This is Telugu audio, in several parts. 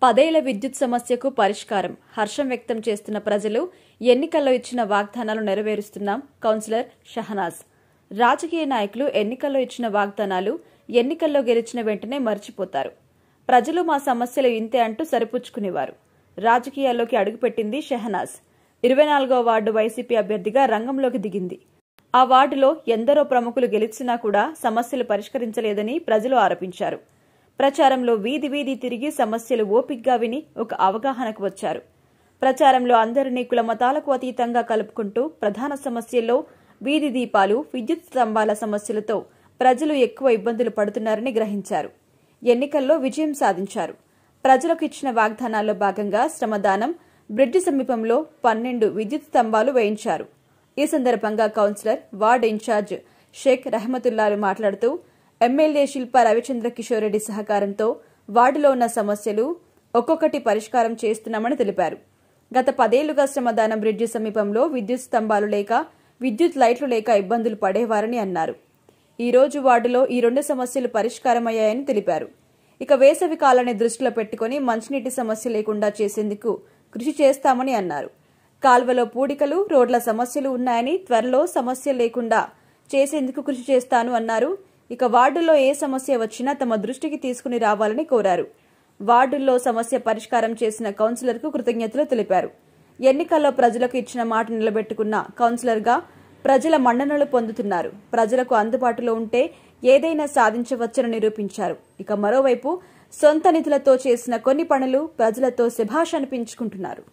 పదేళ్ల విద్యుత్ సమస్యకు పరిష్కారం హర్షం వ్యక్తం చేస్తున్న ప్రజలు ఎన్నికల్లో ఇచ్చిన వాగ్దానాలు నెరవేరుస్తున్నాం కౌన్సిలర్ షహనాజ్ రాజకీయ నాయకులు ఎన్నికల్లో ఇచ్చిన వాగ్దానాలు ఎన్నికల్లో గెలిచిన వెంటనే మర్చిపోతారు ప్రజలు మా సమస్యలు ఇంతే అంటూ సరిపుచ్చుకునేవారు రాజకీయాల్లోకి అడుగుపెట్టింది షెహనాజ్ ఇరవై నాలుగో వార్డు వైసీపీ అభ్యర్థిగా రంగంలోకి దిగింది ఆ వార్డులో ఎందరో ప్రముఖులు గెలిచినా కూడా సమస్యలు పరిష్కరించలేదని ప్రజలు ఆరోపించారు ప్రచారంలో వీధి వీధి తిరిగి సమస్యలు ఓపిగ్గా విని ఒక అవగాహనకు వచ్చారు ప్రచారంలో అందరినీ కుల మతాలకు అతీతంగా కలుపుకుంటూ ప్రధాన సమస్యల్లో వీధి దీపాలు విద్యుత్ స్తంభాల సమస్యలతో ప్రజలు ఎక్కువ ఇబ్బందులు పడుతున్నారని గ్రహించారు ఎన్నికల్లో విజయం సాధించారు ప్రజలకు ఇచ్చిన వాగ్దానాల్లో భాగంగా శ్రమదానం బ్రిడ్జి సమీపంలో పన్నెండు విద్యుత్ స్తంభాలు వేయించారు ఈ సందర్భంగా కౌన్సిలర్ వార్డు ఇన్ఛార్జ్ షేక్ రహమతుల్లాలు మాట్లాడుతూ ఎమ్మెల్యే శిల్ప రవిచంద్ర కిషోర్ రెడ్డి సహకారంతో వార్డులో ఉన్న సమస్యలు ఒక్కొక్కటి పరిష్కారం చేస్తున్నామని తెలిపారు గత పదేళ్లుగా శ్రమదానం బ్రిడ్జి సమీపంలో విద్యుత్ స్తంభాలు లేక విద్యుత్ లైట్లు లేక ఇబ్బందులు పడేవారని అన్నారు ఈ రోజు వార్డులో ఈ రెండు సమస్యలు పరిష్కారమయ్యాయని తెలిపారు ఇక వేసవి కాలాన్ని దృష్టిలో పెట్టుకుని మంచినీటి సమస్య లేకుండా చేసేందుకు కృషి చేస్తామని అన్నారు కాల్వలో పూడికలు రోడ్ల సమస్యలు ఉన్నాయని త్వరలో సమస్య లేకుండా చేసేందుకు కృషి చేస్తాను అన్నారు ఇక వార్డుల్లో ఏ సమస్య వచ్చినా తమ దృష్టికి తీసుకుని రావాలని కోరారు వార్డుల్లో సమస్య పరిష్కారం చేసిన కౌన్సిలర్కు కృతజ్ఞతలు తెలిపారు ఎన్నికల్లో ప్రజలకు ఇచ్చిన మాట నిలబెట్టుకున్న కౌన్సిలర్గా ప్రజల మన్ననలు పొందుతున్నారు ప్రజలకు అందుబాటులో ఉంటే ఏదైనా సాధించవచ్చని నిరూపించారు ఇక మరోవైపు సొంత నిధులతో చేసిన కొన్ని పనులు ప్రజలతో శభాష్ అనిపించుకుంటున్నారు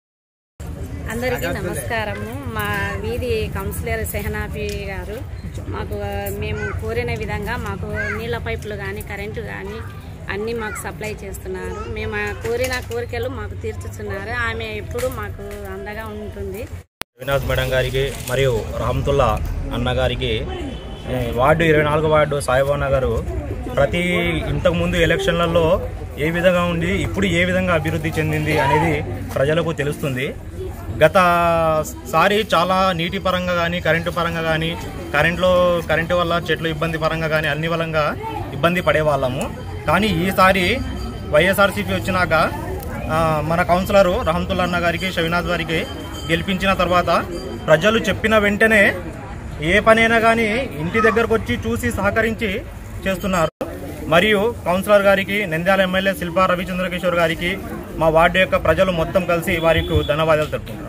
అందరికీ నమస్కారము మా వీధి కౌన్సిలర్ సెహనాఫీ గారు మాకు ఆ, మేము కోరిన విధంగా మాకు నీళ్ళ పైపులు కానీ కరెంటు కానీ అన్నీ మాకు సప్లై చేస్తున్నారు మేము ఆ కోరిన కోరికలు మాకు తీర్చుతున్నారు ఆమె ఎప్పుడు మాకు అండగా ఉంటుంది వినాజ్ మేడం గారికి మరియు రహమతుల్లా అన్న గారికి ఏ, వార్డు ఇరవై నాలుగు వార్డు సాయిబాబా గారు ప్రతి ఇంతకుముందు ఎలక్షన్లలో ఏ విధంగా ఉంది ఇప్పుడు ఏ విధంగా అభివృద్ధి చెందింది అనేది ప్రజలకు తెలుస్తుంది గత సారి చాలా నీటి పరంగా కానీ కరెంటు పరంగా కానీ కరెంట్లో కరెంటు వల్ల చెట్లు ఇబ్బంది పరంగా కానీ అన్ని వలంగా ఇబ్బంది పడేవాళ్ళము కానీ ఈసారి వైఎస్ఆర్సీపీ వచ్చినాక ఆ, మన కౌన్సిలరు రహమతుల్లా అన్న గారికి షవినాథ్ గారికి గెలిపించిన తర్వాత ప్రజలు చెప్పిన వెంటనే ఏ పనైనా కానీ ఇంటి దగ్గరకు వచ్చి చూసి సహకరించి చేస్తున్నారు మరియు కౌన్సిలర్ గారికి నంద్యాల ఎమ్మెల్యే శిల్పా రవిచంద్ర కిషోర్ గారికి మా వార్డు యొక్క ప్రజలు మొత్తం కలిసి వారికి ధన్యవాదాలు తెలుపుకుంటున్నారు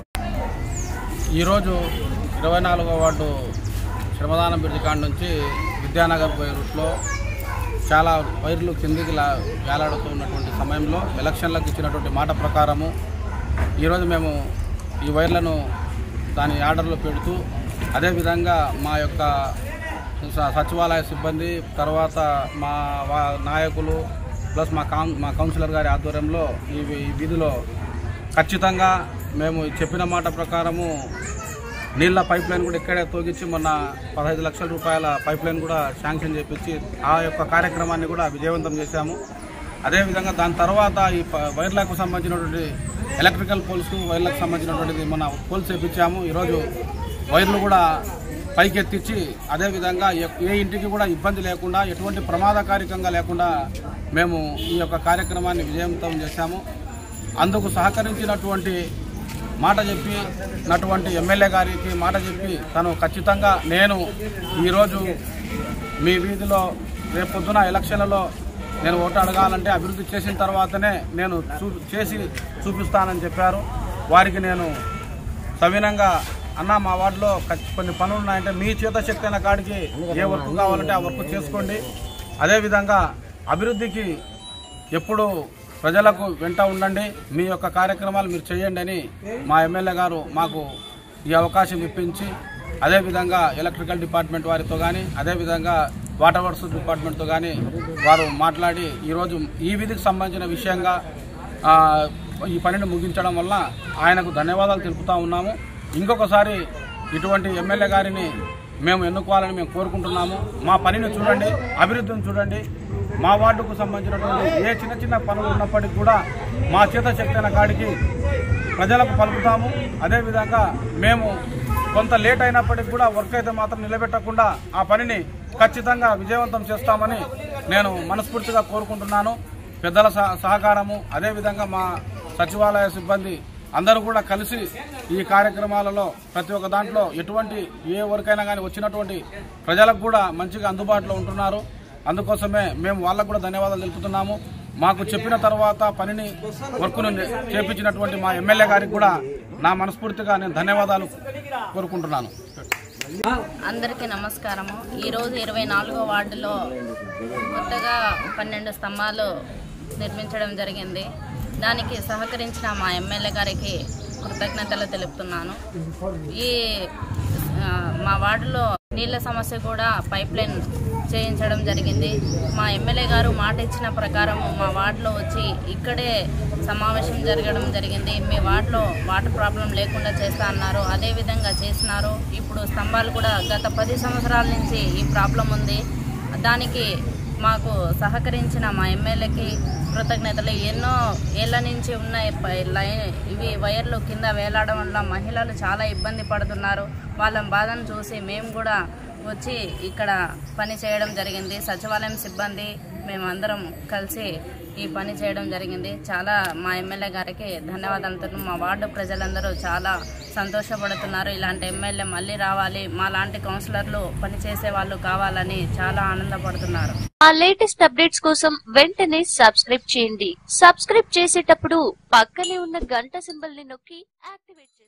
ఈరోజు ఇరవై నాలుగో వార్డు శ్రమదానం బ్రిడ్జి కాడ నుంచి విద్యానగర్ పోయే రూట్లో చాలా వైర్లు కిందికి లా వేలాడుతూ ఉన్నటువంటి సమయంలో ఎలక్షన్లకు ఇచ్చినటువంటి మాట ప్రకారము ఈరోజు మేము ఈ వైర్లను దాని ఆర్డర్లో పెడుతూ అదేవిధంగా మా యొక్క స- సచివాలయ సిబ్బంది తర్వాత మా వా- నాయకులు ప్లస్ మా కౌన్ మా కౌన్సిలర్ గారి ఆధ్వర్యంలో ఈ వి- ఈ వీధిలో ఖచ్చితంగా మేము చెప్పిన మాట ప్రకారము నీళ్ళ పైప్ లైన్ కూడా ఇక్కడే తోగించి మొన్న పదహైదు లక్షల రూపాయల పైప్ లైన్ కూడా శాంక్షన్ చేపించి ఆ యొక్క కార్యక్రమాన్ని కూడా విజయవంతం చేశాము అదేవిధంగా దాని తర్వాత ఈ ప- వైర్లకు సంబంధించినటువంటి ఎలక్ట్రికల్ పోల్స్ వైర్లకు సంబంధించినటువంటిది మన పోల్స్ వేయించాము ఈరోజు వైర్లు కూడా పైకెత్తించి అదేవిధంగా ఏ- ఏ ఇంటికి కూడా ఇబ్బంది లేకుండా ఎటువంటి ప్రమాదకారికంగా లేకుండా మేము ఈ యొక్క కార్యక్రమాన్ని విజయవంతం చేశాము అందుకు సహకరించినటువంటి మాట చెప్పి నటువంటి ఎమ్మెల్యే గారికి మాట చెప్పి తను ఖచ్చితంగా నేను ఈరోజు మీ వీధిలో రేపు పొద్దున ఎలక్షన్లలో నేను ఓటు అడగాలంటే అభివృద్ధి చేసిన తర్వాతనే నేను చూ చేసి చూపిస్తానని చెప్పారు వారికి నేను సవినంగా అన్న మా వార్డులో ఖచ్చి- కొన్ని పనులు ఉన్నాయంటే మీ చేత శక్తి అయిన కాడికి ఏ వర్క్ కావాలంటే ఆ వర్క్ చేసుకోండి అదేవిధంగా అభివృద్ధికి ఎప్పుడు ప్రజలకు వెంట ఉండండి మీ యొక్క కార్యక్రమాలు మీరు చేయండి అని మా ఎమ్మెల్యే గారు మాకు ఈ అవకాశం ఇప్పించి అదేవిధంగా ఎలక్ట్రికల్ డిపార్ట్మెంట్ వారితో కానీ అదేవిధంగా వాటర్ వర్క్స్ డిపార్ట్మెంట్తో కానీ వారు మాట్లాడి ఈరోజు ఈ విధికి సంబంధించిన విషయంగా ఆ, ఈ పనిని ముగించడం వల్ల ఆయనకు ధన్యవాదాలు తెలుపుతా ఉన్నాము ఇంకొకసారి ఇటువంటి ఎమ్మెల్యే గారిని మేము ఎన్నుకోవాలని మేము కోరుకుంటున్నాము మా పనిని చూడండి అభివృద్ధిని చూడండి మా వార్డుకు సంబంధించినటువంటి ఏ చిన్న చిన్న పనులు ఉన్నప్పటికీ కూడా మా చేత శక్తి అయిన కాడికి ప్రజలకు పలుకుతాము అదేవిధంగా మేము కొంత లేట్ అయినప్పటికీ కూడా వర్క్ అయితే మాత్రం నిలబెట్టకుండా ఆ పనిని ఖచ్చితంగా విజయవంతం చేస్తామని నేను మనస్ఫూర్తిగా కోరుకుంటున్నాను పెద్దల సహ- సహకారము అదేవిధంగా మా సచివాలయ సిబ్బంది అందరూ కూడా కలిసి ఈ కార్యక్రమాలలో ప్రతి ఒక్క దాంట్లో ఎటువంటి ఏ వరకైనా కానీ వచ్చినటువంటి ప్రజలకు కూడా మంచిగా అందుబాటులో ఉంటున్నారు అందుకోసమే మేము వాళ్ళకు కూడా ధన్యవాదాలు తెలుపుతున్నాము మాకు చెప్పిన తర్వాత పనిని వర్క్ను చేపించినటువంటి మా ఎమ్మెల్యే గారికి కూడా నా మనస్ఫూర్తిగా నేను ధన్యవాదాలు కోరుకుంటున్నాను అందరికీ నమస్కారము ఈరోజు ఇరవై నాలుగో వార్డులో కొత్తగా పన్నెండు స్తంభాలు నిర్మించడం జరిగింది దానికి సహకరించిన మా ఎమ్మెల్యే గారికి కృతజ్ఞతలు తెలుపుతున్నాను ఈ ఆ, మా వార్డులో నీళ్ళ సమస్య కూడా పైప్ లైన్ చేయించడం జరిగింది మా ఎమ్మెల్యే గారు మాట ఇచ్చిన ప్రకారం మా వార్డులో వచ్చి ఇక్కడే సమావేశం జరగడం జరిగింది మీ వార్డులో వాటర్ ప్రాబ్లం లేకుండా చేస్తా అన్నారు అదే విధంగా చేసినారు ఇప్పుడు స్తంభాలు కూడా గత పది సంవత్సరాల నుంచి ఈ ప్రాబ్లం ఉంది దానికి మాకు సహకరించిన మా ఎమ్మెల్యేకి కృతజ్ఞతలు ఎన్నో ఏళ్ల నుంచి ఉన్న ఈ పై- లైన్ ఇవి వైర్లు కింద వేలాడడం వల్ల మహిళలు చాలా ఇబ్బంది పడుతున్నారు వాళ్ళ బాధను చూసి మేము కూడా వచ్చి ఇక్కడ పని చేయడం జరిగింది సచివాలయం సిబ్బంది మేమందరం కలిసి ఈ పని చేయడం జరిగింది చాలా మా ఎమ్మెల్యే గారికి ధన్యవాదాలతో మా వార్డు ప్రజలందరూ చాలా సంతోషపడుతున్నారు ఇలాంటి ఎమ్మెల్యే మళ్ళీ రావాలి మా లాంటి కౌన్సిలర్లు పనిచేసే వాళ్ళు కావాలని చాలా ఆనందపడుతున్నారు మా లేటెస్ట్ అప్డేట్స్ కోసం వెంటనే సబ్స్క్రైబ్ చేయండి సబ్స్క్రైబ్ చేసేటప్పుడు పక్కనే ఉన్న గంట సింబల్ ని నొక్కి యాక్టివేట్ చేయండి